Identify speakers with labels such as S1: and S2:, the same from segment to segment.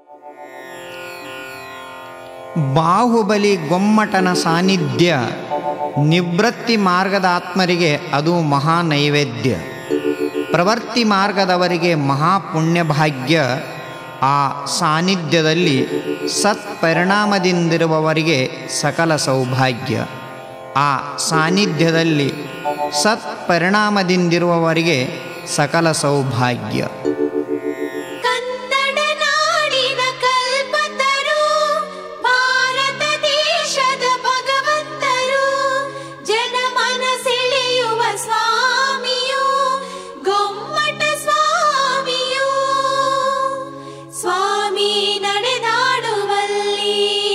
S1: ಬಾಹುಬಲಿ ಗೊಮ್ಮಟನ ಸಾನ್ನಿಧ್ಯ ನಿವೃತ್ತಿ ಮಾರ್ಗದ ಆತ್ಮರಿಗೆ ಅದು ಮಹಾ ನೈವೇದ್ಯ ಪ್ರವರ್ತಿ ಮಾರ್ಗದವರಿಗೆ ಮಹಾಪುಣ್ಯಭಾಗ್ಯ ಆ ಸಾನ್ನಿಧ್ಯದಲ್ಲಿ ಸತ್ಪರಿಣಾಮದಿಂದಿರುವವರಿಗೆ ಸಕಲ ಸೌಭಾಗ್ಯ ಆ ಸಾನ್ನಿಧ್ಯದಲ್ಲಿ ಸತ್ಪರಿಣಾಮದಿಂದಿರುವವರಿಗೆ ಸಕಲ ಸೌಭಾಗ್ಯ
S2: ಕನ್ನಡ ನಾಡಿನ ಕಲ್ಪತರು ಭಾರತ ದೇಶದ ಭಗವಂತರು ಜನಮನ ಸೆಳೆಯುವ ಸ್ವಾಮಿಯು ಗೊಮ್ಮಟ ಸ್ವಾಮಿಯು ಸ್ವಾಮಿ ನಡೆದಾಡುವಲ್ಲಿ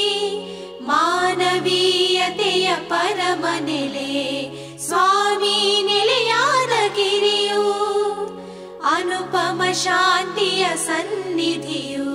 S2: ಮಾನವೀಯತೆಯ ಪರಮನೆಲೆ ಸ್ವಾಮಿ ನೆಲೆಯಾದ ಗಿರಿಯು ಅನುಪಮ ಶಾಂತಿಯ ಸನ್ನಿಧಿಯು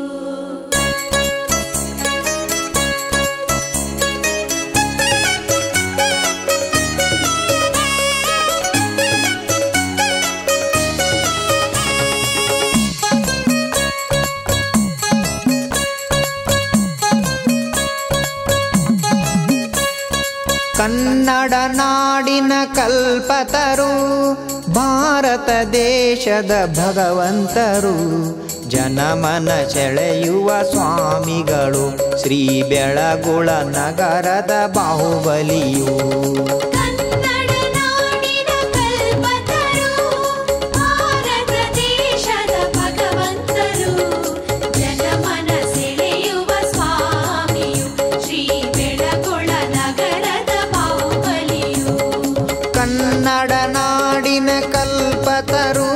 S1: ಕನ್ನಡ ನಾಡಿನ ಕಲ್ಪತರು ಭಾರತ ದೇಶದ ಭಗವಂತರು ಜನಮನ ಸೆಳೆಯುವ ಸ್ವಾಮಿಗಳು ಶ್ರೀ ಬೆಳಗುಳ ನಗರದ ಬಾಹುಬಲಿಯು
S2: ಕನ್ನಡ ನಾಡಿನ ಕಲ್ಪತರು ಭಾರತ ದೇಶದ ಭಗವಂತರು ಜನಮನ ಸೆಳೆಯುವ ಸ್ವಾಮಿಯು ಶ್ರೀ ಬೆಳಗೊಳ ನಗರದ ಬಾಹುಬಲಿಯು
S1: ಕನ್ನಡ ನಾಡಿನ ಕಲ್ಪತರು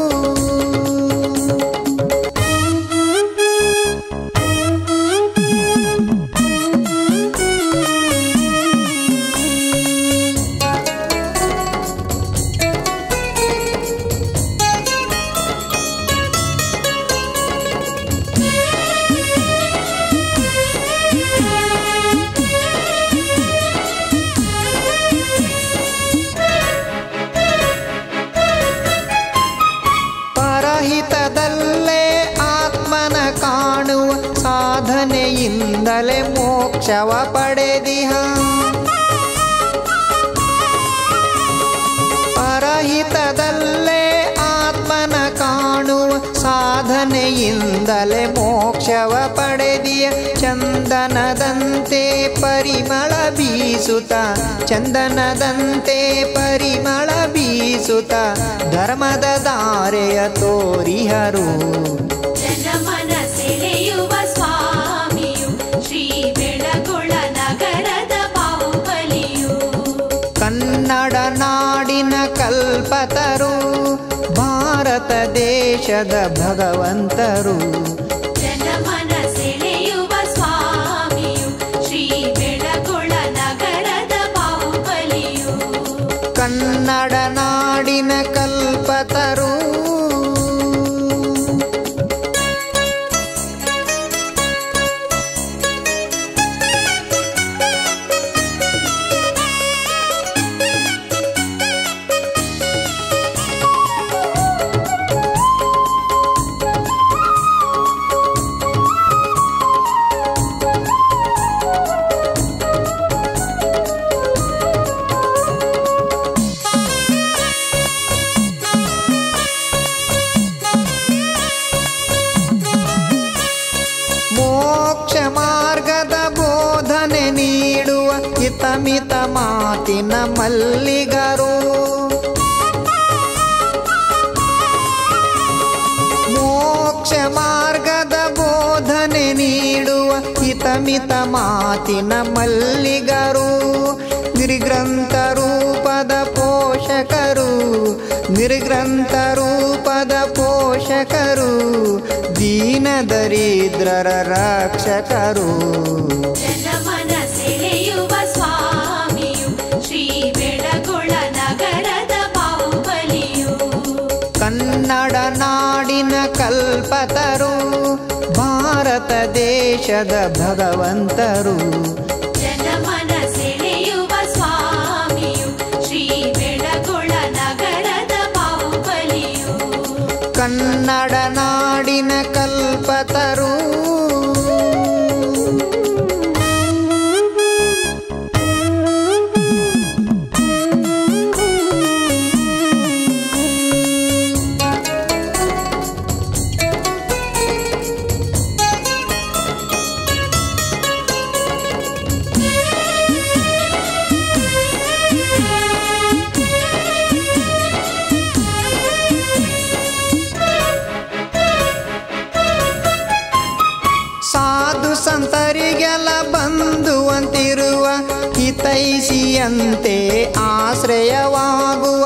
S1: ಪರಹಿತದಲ್ಲೇ ಆತ್ಮನ ಕಾಣುವ ಸಾಧನೆಯಿಂದಲೇ ಮೋಕ್ಷವ ಪಡೆದಿಹ ಪರಹಿತದಲ್ಲೇ ಆತ್ಮನ ಕಾಣುವ ಸಾಧನೆಯಿಂದಲೇ ಮೋಕ್ಷವ ಪಡೆದಿಯ ಚಂದನದಂತೆ ಪರಿಮಳ ಬೀಸುತ್ತ ಚಂದನದಂತೆ ಪರಿಮಳ ಬೀಸುತ್ತ ಧರ್ಮದ ದಾರೆಯ ತೋರಿಹರು
S2: ಜನಮನ ಸೆಳೆಯುವ ಸ್ವಾಮಿಯು ಶ್ರೀ ಬೆಳಗೊಳ ನಗರದ ಬಾಹುಬಲಿಯು
S1: ಕನ್ನಡ ನಾಡಿನ ಕಲ್ಪತರು ಭಾರತ ದೇಶದ ಭಗವಂತರು
S2: ಜನಮನ ಸೆಳೆಯುವ ಸ್ವಾಮಿಯು ಶ್ರೀ ಬೆಳಗೊಳ ನಗರದ ಬಾಹುಬಲಿಯು
S1: ಕನ್ನಡ ನಾಡಿನ ಕಲ್ಪತರು ಮೋಕ್ಷ ಮಾರ್ಗದ ಬೋಧನೆ ನೀಡುವ ಹಿತಮಿತ ಮಾತಿನ ಮಲ್ಲಿಗರು ಮೋಕ್ಷ ಮಾರ್ಗದ ಬೋಧನೆ ನೀಡುವ ಹಿತಮಿತ ಮಾತಿನ ಮಲ್ಲಿಗರು ನಿರ್ಗ್ರಂಥ ರೂಪದ ಪೋಷಕರು ನಿರ್ಗ್ರಂಥ ರೂಪದ ಪೋಷಕರು ದೀನ ದರಿದ್ರರ ರಕ್ಷಕರು
S2: ಜನಮನ ಸೆಳೆಯುವ ಸ್ವಾಮಿಯು ಶ್ರೀ ಬೆಳಗೊಳ ನಗರದ ಬಾಹುಬಲಿಯು
S1: ಕನ್ನಡ ನಾಡಿನ ಕಲ್ಪತರು ಭಾರತ ದೇಶದ ಭಗವಂತರು
S2: ಜನಮನ ಸೆಳೆಯುವ ಸ್ವಾಮಿಯು ಶ್ರೀ ಬೆಳಗೊಳ ನಗರದ ಬಾಹುಬಲಿಯು
S1: ಕನ್ನಡ ನಾಡಿನ ಕಲ್ಪತರು ಸಾಧು ಸಂತರಿಗೆಲ್ಲ ಬಂಧುವಂತಿರುವ ಹಿತೈಷಿಯಂತೆ ಆಶ್ರಯವಾಗುವ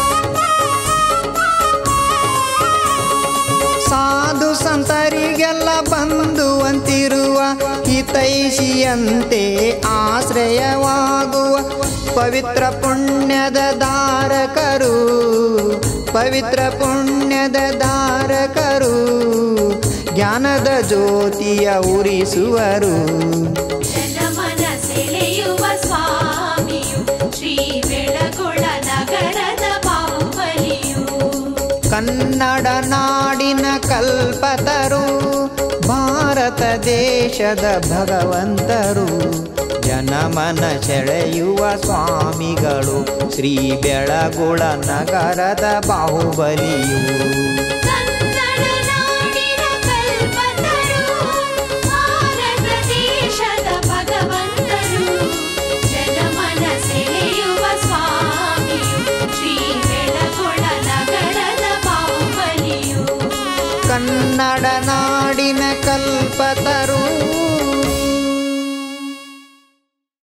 S1: ಸಾಧು ಸಂತರಿಗೆಲ್ಲ ಬಂಧುವಂತಿರುವ ಹಿತೈಷಿಯಂತೆ ಆಶ್ರಯವಾಗುವ ಪವಿತ್ರ ಪುಣ್ಯದ ಧಾರಕರು ಪವಿತ್ರ ಪುಣ್ಯದ ಧಾರಕರು ಜ್ಞಾನದ ಜ್ಯೋತಿಯ ಉರಿಸುವರು
S2: ಜನಮನ ಸೆಳೆಯುವ ಸ್ವಾಮಿಯು ಶ್ರೀ ಬೆಳಗೊಳ ನಗರದ ಬಾಹುಬಲಿಯು
S1: ಕನ್ನಡ ನಾಡಿನ ಕಲ್ಪತರು ಭಾರತ ದೇಶದ ಭಗವಂತರು ಜನಮನ ಸೆಳೆಯುವ ಸ್ವಾಮಿಗಳು ಶ್ರೀ ಬೆಳಗುಳ ನಗರದ ಬಾಹುಬಲಿಯು
S2: ಕನ್ನಡ ನಾಡಿನ ಕಲ್ಪತರು ಭಾರತ ದೇಶದ ಭಗವಂತರು ಜನಮನ ಸೆಳೆಯುವ ಸ್ವಾಮಿಯು ಶ್ರೀ ಬೆಳಗೊಳ ನಗರದ ಬಾಹುಬಲಿಯು
S1: ಕನ್ನಡ ನಾಡಿನ ಕಲ್ಪತರು